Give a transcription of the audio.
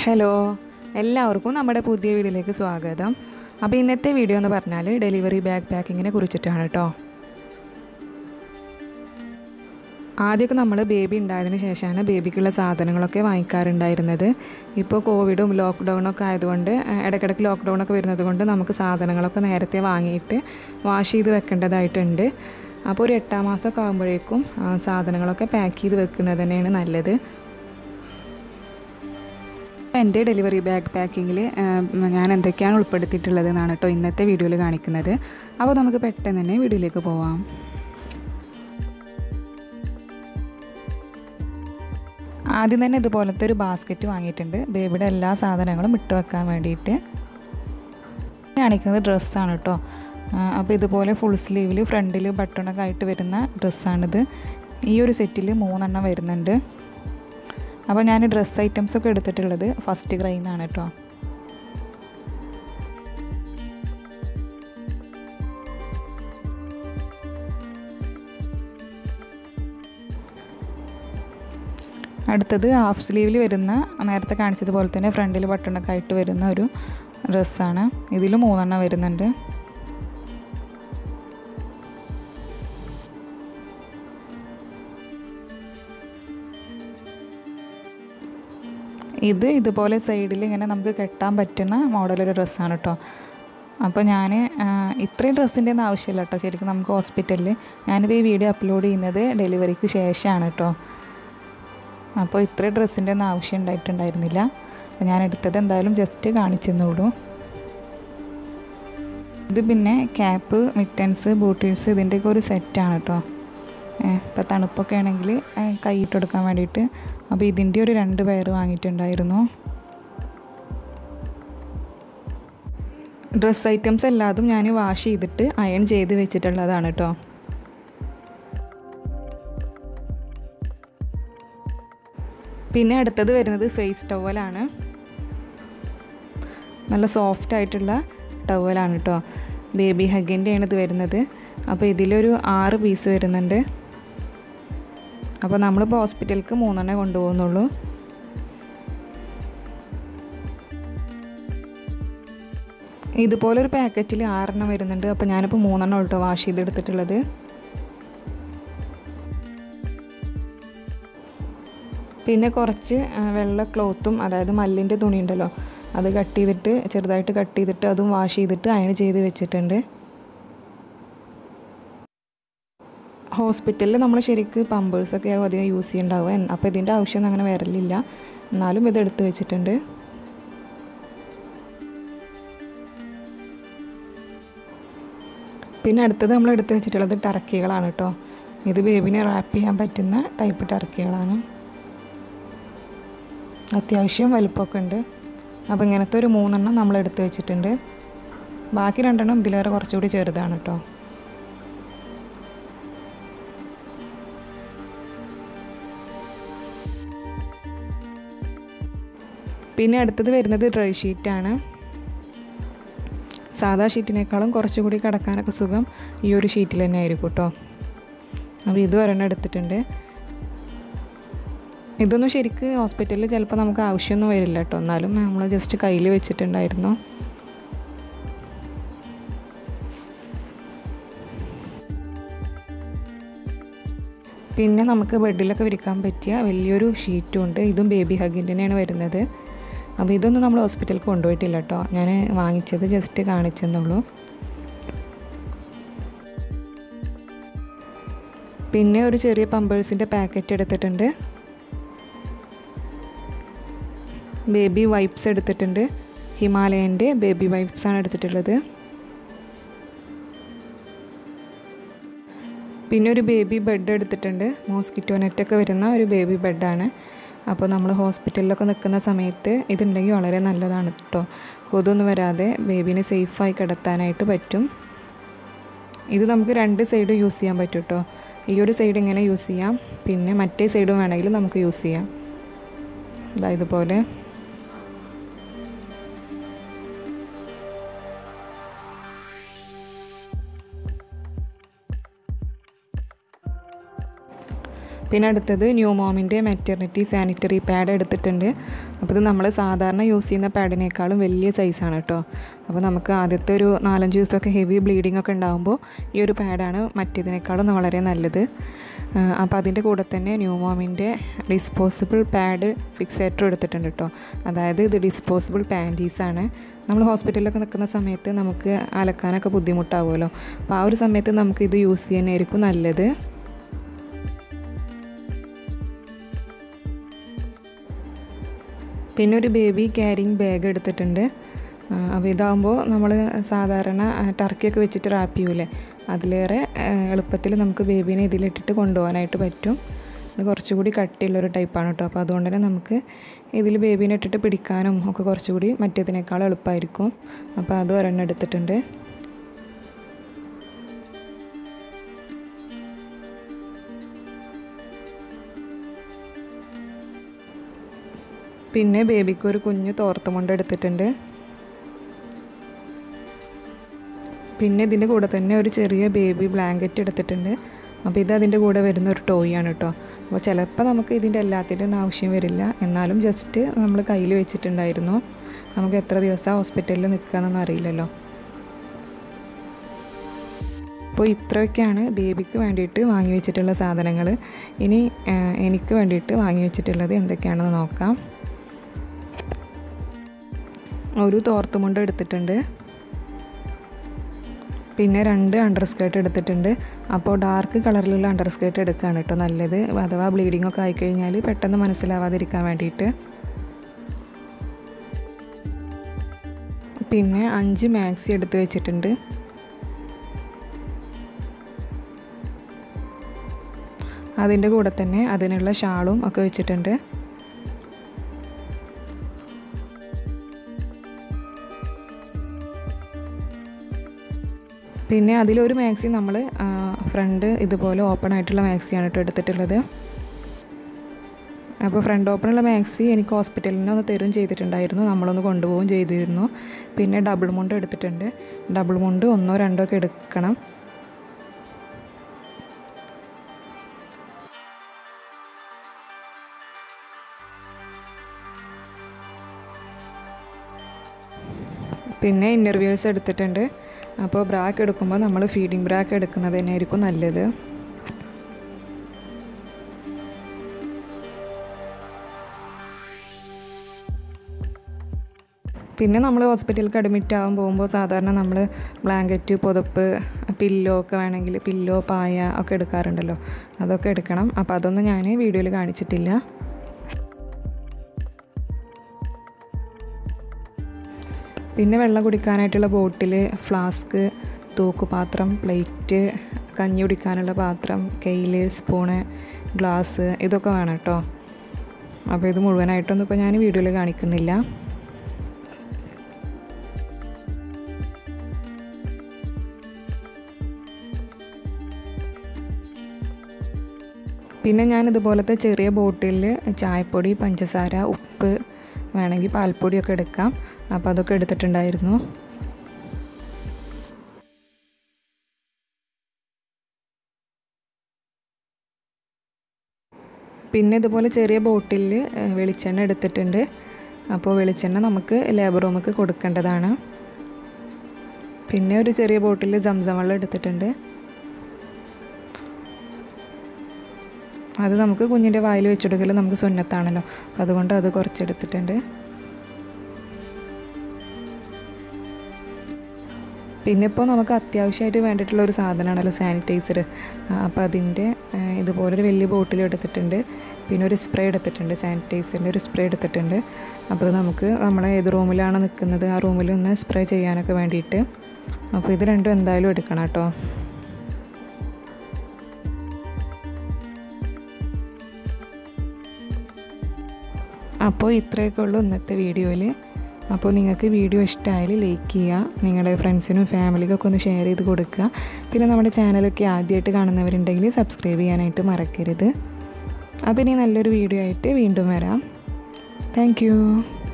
hello എല്ലാവർക്കും നമ്മുടെ പുതിയ വീഡിയോയിലേക്ക് സ്വാഗതം അപ്പോൾ ഇന്നത്തെ വീഡിയോ എന്ന് പറഞ്ഞാൽ ഡെലിവറി ബാഗ് പാക്കിങ്ങിനെ കുറിച്ചിട്ടാണ് കേട്ടോ ആദ്യമൊക്കെ നമ്മൾ ബേബി ഉണ്ടായതിന് ശേഷമാണ് ബേബിക്കുള്ള സാധനങ്ങളൊക്കെ വാങ്ങിക്കാറുണ്ടായിരുന്നത് ഇപ്പോൾ കോവിഡും ലോക്ക്ഡൗണൊക്കെ ആയതുകൊണ്ട് ഏഹ്, ഇടയ്ക്കിടയ്ക്ക് ലോക്ക്ഡൗണൊക്കെ വരുന്നത് കൊണ്ട് നമുക്ക് സാധനങ്ങളൊക്കെ നേരത്തെ വാങ്ങിയിട്ട് വാഷ് ചെയ്ത് വെക്കേണ്ടതായിട്ടുണ്ട് അപ്പോൾ ഒരു എട്ടാം മാസമൊക്കെ ആകുമ്പോഴേക്കും ആ, സാധനങ്ങളൊക്കെ പാക്ക് ചെയ്ത് വെക്കുന്നത് തന്നെയാണ് നല്ലത് എൻ്റെ ഡെലിവറി ബാഗ് പാക്കിങ്ങിൽ ഞാൻ എന്തൊക്കെയാണ് ഉൾപ്പെടുത്തിയിട്ടുള്ളത് എന്നാണ് കേട്ടോ ഇന്നത്തെ വീഡിയോയിൽ കാണിക്കുന്നത് അപ്പോൾ നമുക്ക് പെട്ടെന്ന് തന്നെ വീഡിയോയിലേക്ക് പോവാം ആദ്യം തന്നെ ഇതുപോലത്തെ ഒരു ബാസ്ക്കറ്റ് വാങ്ങിയിട്ടുണ്ട് ബേബിയുടെ എല്ലാ സാധനങ്ങളും ഇട്ട് വെക്കാൻ വേണ്ടിയിട്ട് കാണിക്കുന്നത് ഡ്രസ്സാണ് കേട്ടോ അപ്പോൾ ഇതുപോലെ ഫുൾ സ്ലീവിൽ ഫ്രണ്ടിൽ ബട്ടണൊക്കെ ആയിട്ട് വരുന്ന ഡ്രസ്സാണിത് ഈ ഒരു സെറ്റിൽ മൂന്നെണ്ണം വരുന്നുണ്ട് അപ്പോൾ ഞാൻ ഡ്രസ്സ് ഐറ്റംസ് ഒക്കെ എടുത്തിട്ടുള്ളത് ഫസ്റ്റ് ക്രൈയിൽ നിന്നാണ് കേട്ടോ അടുത്തത് ഹാഫ് സ്ലീവിൽ വരുന്ന നേരത്തെ കാണിച്ചതുപോലെ തന്നെ ഫ്രണ്ടിൽ ബട്ടണൊക്കെ ആയിട്ട് വരുന്ന ഒരു ഡ്രസ്സാണ് ഇതിൽ മൂന്നെണ്ണം വരുന്നുണ്ട് ഇത് ഇതുപോലെ സൈഡിൽ ഇങ്ങനെ നമുക്ക് കെട്ടാൻ പറ്റുന്ന മോഡലൊരു ഡ്രസ്സാണ് കേട്ടോ അപ്പോൾ ഞാൻ ഇത്രയും ഡ്രസ്സിൻ്റെ ഒന്നും ആവശ്യമില്ല കേട്ടോ ശരിക്കും നമുക്ക് ഹോസ്പിറ്റലിൽ ഞാനിപ്പോൾ ഈ വീഡിയോ അപ്ലോഡ് ചെയ്യുന്നത് ഡെലിവറിക്ക് ശേഷമാണ് കേട്ടോ അപ്പോൾ ഇത്രയും ഡ്രസ്സിൻ്റെ ഒന്നും ആവശ്യം ഉണ്ടായിട്ടുണ്ടായിരുന്നില്ല അപ്പോൾ ഞാൻ എടുത്തത് എന്തായാലും ജസ്റ്റ് കാണിച്ചെന്നുള്ളൂ ഇത് പിന്നെ ക്യാപ്പ് മിറ്റൻസ് ബൂട്ടീസ് ഇതിൻ്റെയൊക്കെ ഒരു സെറ്റാണ് കേട്ടോ ഇപ്പോൾ തണുപ്പൊക്കെ ആണെങ്കിൽ കൈയിട്ട് കൊടുക്കാൻ വേണ്ടിയിട്ട് അപ്പോൾ ഇതിൻ്റെ ഒരു രണ്ട് പേർ വാങ്ങിയിട്ടുണ്ടായിരുന്നു ഡ്രസ്സ് ഐറ്റംസ് എല്ലാതും ഞാൻ വാഷ് ചെയ്തിട്ട് അയൺ ചെയ്ത് വെച്ചിട്ടുള്ളതാണ് കേട്ടോ പിന്നെ അടുത്തത് വരുന്നത് ഫേസ് ടവലാണ് നല്ല സോഫ്റ്റ് ആയിട്ടുള്ള ടവലാണ് കേട്ടോ ബേബി ഹഗിൻ്റെയാണ് ഇത് വരുന്നത് അപ്പോൾ ഇതിലൊരു ആറ് പീസ് വരുന്നുണ്ട് അപ്പോൾ നമ്മളിപ്പോൾ ഹോസ്പിറ്റലിലേക്ക് മൂന്നെണ്ണേ കൊണ്ടുപോകുന്നുള്ളൂ ഇതുപോലൊരു പാക്കറ്റിൽ ആറെണ്ണം വരുന്നുണ്ട് അപ്പോൾ ഞാനിപ്പോൾ മൂന്നെണ്ണം കേട്ടോ വാഷ് ചെയ്തെടുത്തിട്ടുള്ളത് പിന്നെ കുറച്ച് ആ, വെള്ള ക്ലോത്തും അതായത് മല്ലിൻ്റെ തുണി ഉണ്ടല്ലോ അത് കട്ട് ചെയ്തിട്ട് ചെറുതായിട്ട് കട്ട് ചെയ്തിട്ട് അതും വാഷ് ചെയ്തിട്ട് അയൺ ചെയ്ത് വെച്ചിട്ടുണ്ട് ഹോസ്പിറ്റലിൽ നമ്മൾ ശരിക്ക് പമ്പേഴ്സൊക്കെ ആവും അധികം യൂസ് ചെയ്യുന്നുണ്ടാവുക എന്ന്- അപ്പോൾ ഇതിൻ്റെ ആവശ്യമൊന്നും അങ്ങനെ വരലില്ല എന്നാലും ഇത് എടുത്ത് വെച്ചിട്ടുണ്ട് പിന്നെ അടുത്തത് നമ്മൾ എടുത്ത് വെച്ചിട്ടുള്ളത് ടർക്കികളാണ് കേട്ടോ ഇത് ബേബിനെ റാപ്പ് ചെയ്യാൻ പറ്റുന്ന ടൈപ്പ് ടർക്കികളാണ് അത്യാവശ്യം വലുപ്പമൊക്കെ ഉണ്ട് അപ്പോൾ ഇങ്ങനത്തെ ഒരു മൂന്നെണ്ണം നമ്മൾ എടുത്ത് വെച്ചിട്ടുണ്ട് ബാക്കി രണ്ടെണ്ണം ഇതിലേറെ കുറച്ചുകൂടി ചെറുതാണ് കേട്ടോ പിന്നെ അടുത്തത് വരുന്നത് ഡ്രൈ ഷീറ്റാണ് സാധാ ഷീറ്റിനേക്കാളും കുറച്ചുകൂടി കിടക്കാനൊക്കെ സുഖം ഈ ഒരു ഷീറ്റിൽ തന്നെ ആയിരിക്കും കേട്ടോ അപ്പോൾ ഇത് ഒരെണ്ണം എടുത്തിട്ടുണ്ട് ഇതൊന്നും ശരിക്ക് ഹോസ്പിറ്റലിൽ ചിലപ്പോൾ നമുക്ക് ആവശ്യമൊന്നും വരില്ല കേട്ടോ എന്നാലും നമ്മൾ ജസ്റ്റ് കയ്യിൽ വെച്ചിട്ടുണ്ടായിരുന്നു പിന്നെ നമുക്ക് ബെഡിലൊക്കെ വിരിക്കാൻ പറ്റിയ വലിയൊരു ഷീറ്റും ഉണ്ട് ഇതും ബേബി ഹഗിൻ്റെ തന്നെയാണ് വരുന്നത് അപ്പോൾ ഇതൊന്നും നമ്മൾ ഹോസ്പിറ്റലിൽ കൊണ്ടുപോയിട്ടില്ല കേട്ടോ ഞാൻ വാങ്ങിച്ചത് ജസ്റ്റ് കാണിച്ചെന്നുള്ളൂ പിന്നെ ഒരു ചെറിയ പമ്പേഴ്സിൻ്റെ പാക്കറ്റ് എടുത്തിട്ടുണ്ട് ബേബി വൈപ്സ് എടുത്തിട്ടുണ്ട് ഹിമാലയൻ്റെ ബേബി വൈപ്സ് ആണ് എടുത്തിട്ടുള്ളത് പിന്നെ ഒരു ബേബി ബെഡ് എടുത്തിട്ടുണ്ട് മോസ്കിറ്റോ നെറ്റൊക്കെ വരുന്ന ഒരു ബേബി ബെഡാണ് അപ്പോൾ നമ്മൾ ഹോസ്പിറ്റലിലൊക്കെ നിൽക്കുന്ന സമയത്ത് ഇതുണ്ടെങ്കിൽ വളരെ നല്ലതാണ് കേട്ടോ കൊതൊന്നും വരാതെ ബേബീനെ സേഫായി കിടത്താനായിട്ട് പറ്റും ഇത് നമുക്ക് രണ്ട് സൈഡും യൂസ് ചെയ്യാൻ പറ്റും കേട്ടോ ഈ ഒരു സൈഡ് ഇങ്ങനെ യൂസ് ചെയ്യാം പിന്നെ മറ്റേ സൈഡും വേണമെങ്കിൽ നമുക്ക് യൂസ് ചെയ്യാം ഇതാ ഇതുപോലെ പിന്നെ അടുത്തത് ന്യൂ മോമിൻ്റെ മെറ്റർണിറ്റി സാനിറ്ററി പാഡ് എടുത്തിട്ടുണ്ട് അപ്പോൾ ഇത് നമ്മൾ സാധാരണ യൂസ് ചെയ്യുന്ന പാഡിനേക്കാളും വലിയ സൈസാണ് കേട്ടോ അപ്പോൾ നമുക്ക് ആദ്യത്തെ ഒരു നാലഞ്ച് ദിവസമൊക്കെ ഹെവി ബ്ലീഡിംഗ് ഒക്കെ ഉണ്ടാകുമ്പോൾ ഈ ഒരു പാഡാണ് മറ്റേതിനേക്കാളും വളരെ നല്ലത് അപ്പോൾ അതിൻ്റെ കൂടെ തന്നെ ന്യൂമോമിൻ്റെ ഡിസ്പോസിബിൾ പാഡ് ഫിക്സേറ്റർ എടുത്തിട്ടുണ്ട് കേട്ടോ അതായത് ഇത് ഡിസ്പോസിബിൾ പാൻറ്റീസാണ് നമ്മൾ ഹോസ്പിറ്റലിലൊക്കെ നിൽക്കുന്ന സമയത്ത് നമുക്ക് അലക്കാനൊക്കെ ബുദ്ധിമുട്ടാവുമല്ലോ അപ്പോൾ ആ ഒരു സമയത്ത് നമുക്ക് ഇത് യൂസ് ചെയ്യാനായിരിക്കും നല്ലത് പിന്നെ ഒരു ബേബി ക്യാരിങ് ബാഗ് എടുത്തിട്ടുണ്ട് അപ്പോൾ ഇതാകുമ്പോൾ നമ്മൾ സാധാരണ ടർക്കിയൊക്കെ വെച്ചിട്ട് റാപ്പ് ചെയ്യൂലേ അതിലേറെ എളുപ്പത്തിൽ നമുക്ക് ബേബീനെ ഇതിലിട്ടിട്ട് കൊണ്ടുപോകാനായിട്ട് പറ്റും ഇത് കുറച്ചുകൂടി കട്ടിയുള്ളൊരു ടൈപ്പാണ് കേട്ടോ അപ്പോൾ അതുകൊണ്ട് തന്നെ നമുക്ക് ഇതിൽ ബേബീനെ ഇട്ടിട്ട് പിടിക്കാനും ഒക്കെ കുറച്ചുകൂടി മറ്റേതിനേക്കാൾ എളുപ്പമായിരിക്കും അപ്പോൾ അത് ഒരെണ്ണം എടുത്തിട്ടുണ്ട് പിന്നെ ബേബിക്ക് ഒരു കുഞ്ഞു തോർത്തുമുണ്ട് എടുത്തിട്ടുണ്ട് പിന്നെ ഇതിൻ്റെ കൂടെ തന്നെ ഒരു ചെറിയ ബേബി ബ്ലാങ്കറ്റ് എടുത്തിട്ടുണ്ട് അപ്പോൾ ഇത് അതിൻ്റെ കൂടെ വരുന്ന ഒരു ടോയ് ആണ് കേട്ടോ അപ്പോൾ ചിലപ്പോൾ നമുക്ക് ഇതിൻ്റെ എല്ലാത്തിൻ്റെ ഒന്നും ആവശ്യം വരില്ല എന്നാലും ജസ്റ്റ് നമ്മൾ കയ്യിൽ വെച്ചിട്ടുണ്ടായിരുന്നു നമുക്ക് എത്ര ദിവസം ഹോസ്പിറ്റലിൽ നിൽക്കുകയെന്നൊന്നും അറിയില്ലല്ലോ അപ്പോൾ ഇത്രയൊക്കെയാണ് ബേബിക്ക് വേണ്ടിയിട്ട് വാങ്ങി വെച്ചിട്ടുള്ള സാധനങ്ങൾ ഇനി എനിക്ക് വേണ്ടിയിട്ട് വാങ്ങി വെച്ചിട്ടുള്ളത് എന്തൊക്കെയാണെന്ന് നോക്കാം ഒരു തോർത്തുമുണ്ട് എടുത്തിട്ടുണ്ട് പിന്നെ രണ്ട് അണ്ടർ സ്കേർട്ട് എടുത്തിട്ടുണ്ട് അപ്പോൾ ഡാർക്ക് കളറിലുള്ള അണ്ടർ സ്കേർട്ട് എടുക്കുകയാണ് കേട്ടോ നല്ലത് അഥവാ ബ്ലീഡിംഗ് ഒക്കെ ആയിക്കഴിഞ്ഞാൽ പെട്ടെന്ന് മനസ്സിലാവാതിരിക്കാൻ വേണ്ടിയിട്ട് പിന്നെ അഞ്ച് മാക്സി എടുത്ത് വെച്ചിട്ടുണ്ട് അതിൻ്റെ കൂടെ തന്നെ അതിനുള്ള ഷാളും ഒക്കെ വെച്ചിട്ടുണ്ട് പിന്നെ അതിലൊരു മാക്സി നമ്മൾ ഫ്രണ്ട് ഇതുപോലെ ഓപ്പൺ ആയിട്ടുള്ള മാക്സിയാണ് കേട്ടോ എടുത്തിട്ടുള്ളത് അപ്പോൾ ഫ്രണ്ട് ഓപ്പണുള്ള മാക്സി എനിക്ക് ഹോസ്പിറ്റലിൽ നിന്ന് ഒന്ന് തരും ചെയ്തിട്ടുണ്ടായിരുന്നു നമ്മളൊന്ന് കൊണ്ടുപോവുകയും ചെയ്തിരുന്നു പിന്നെ ഡബിൾ മുണ്ട് എടുത്തിട്ടുണ്ട് ഡബിൾ മുണ്ട് ഒന്നോ രണ്ടോ ഒക്കെ എടുക്കണം പിന്നെ ഇന്നർവ്യൂസ് എടുത്തിട്ടുണ്ട് അപ്പോൾ ബ്രാക്ക് എടുക്കുമ്പോൾ നമ്മൾ ഫീഡിങ് ബ്രാക്ക് എടുക്കുന്നത് തന്നെയായിരിക്കും നല്ലത് പിന്നെ നമ്മൾ ഹോസ്പിറ്റലിലേക്ക് അഡ്മിറ്റ് ആകാൻ പോകുമ്പോൾ സാധാരണ നമ്മൾ ബ്ലാങ്കറ്റ് പുതപ്പ് പില്ലോ ഒക്കെ വേണമെങ്കിൽ പില്ലോ പായ ഒക്കെ എടുക്കാറുണ്ടല്ലോ അതൊക്കെ എടുക്കണം അപ്പോൾ അതൊന്നും ഞാൻ വീഡിയോയിൽ കാണിച്ചിട്ടില്ല പിന്നെ വെള്ളം കുടിക്കാനായിട്ടുള്ള ബോട്ടിൽ ഫ്ലാസ്ക് തൂക്കുപാത്രം പ്ലേറ്റ് കഞ്ഞി കുടിക്കാനുള്ള പാത്രം കെയിൽ സ്പൂണ് ഗ്ലാസ് ഇതൊക്കെ വേണം കേട്ടോ അപ്പോൾ ഇത് മുഴുവനായിട്ടൊന്നും ഇപ്പോൾ ഞാൻ വീഡിയോയിൽ കാണിക്കുന്നില്ല പിന്നെ ഞാൻ ഇതുപോലത്തെ ചെറിയ ബോട്ടിലിൽ ചായപ്പൊടി പഞ്ചസാര ഉപ്പ് വേണമെങ്കിൽ പാൽപ്പൊടിയൊക്കെ എടുക്കാം അപ്പോൾ അതൊക്കെ എടുത്തിട്ടുണ്ടായിരുന്നു പിന്നെ ഇതുപോലെ ചെറിയ ബോട്ടിലിൽ വെളിച്ചെണ്ണ എടുത്തിട്ടുണ്ട് അപ്പോൾ വെളിച്ചെണ്ണ നമുക്ക് ലേബർ റൂമൊക്കെ കൊടുക്കേണ്ടതാണ് പിന്നെ ഒരു ചെറിയ ബോട്ടിൽ സംസം വെള്ളം എടുത്തിട്ടുണ്ട് അത് നമുക്ക് കുഞ്ഞിൻ്റെ വായിൽ വെച്ചെടുക്കൽ നമുക്ക് സുന്നത്താണല്ലോ അപ്പോൾ അതുകൊണ്ട് അത് കുറച്ചെടുത്തിട്ടുണ്ട് പിന്നെ ഇപ്പോൾ നമുക്ക് അത്യാവശ്യമായിട്ട് വേണ്ടിയിട്ടുള്ള ഒരു സാധനമാണല്ലോ സാനിറ്റൈസർ അപ്പോൾ അതിൻ്റെ ഇതുപോലൊരു വലിയ ബോട്ടിൽ എടുത്തിട്ടുണ്ട് പിന്നെ ഒരു സ്പ്രേ എടുത്തിട്ടുണ്ട് സാനിറ്റൈസറിൻ്റെ ഒരു സ്പ്രേ എടുത്തിട്ടുണ്ട് അപ്പോൾ നമുക്ക് നമ്മൾ ഏത് റൂമിലാണ് നിൽക്കുന്നത് ആ റൂമിൽ ഒന്ന് സ്പ്രേ ചെയ്യാനൊക്കെ വേണ്ടിയിട്ട് അപ്പോൾ ഇത് രണ്ടും എന്തായാലും എടുക്കണം കേട്ടോ അപ്പോൾ ഇത്രയൊക്കെ ഉള്ളൂ ഇന്നത്തെ വീഡിയോയിൽ അപ്പോൾ നിങ്ങൾക്ക് വീഡിയോ ഇഷ്ടമായാൽ ലൈക്ക് ചെയ്യുക നിങ്ങളുടെ ഫ്രണ്ട്സിനും ഫാമിലിക്കൊക്കെ ഒന്ന് ഷെയർ ചെയ്ത് കൊടുക്കുക പിന്നെ നമ്മുടെ ചാനലൊക്കെ ആദ്യമായിട്ട് കാണുന്നവരുണ്ടെങ്കിൽ സബ്സ്ക്രൈബ് ചെയ്യാനായിട്ട് മറക്കരുത് അപ്പോൾ ഇനി നല്ലൊരു വീഡിയോ ആയിട്ട് വീണ്ടും വരാം താങ്ക്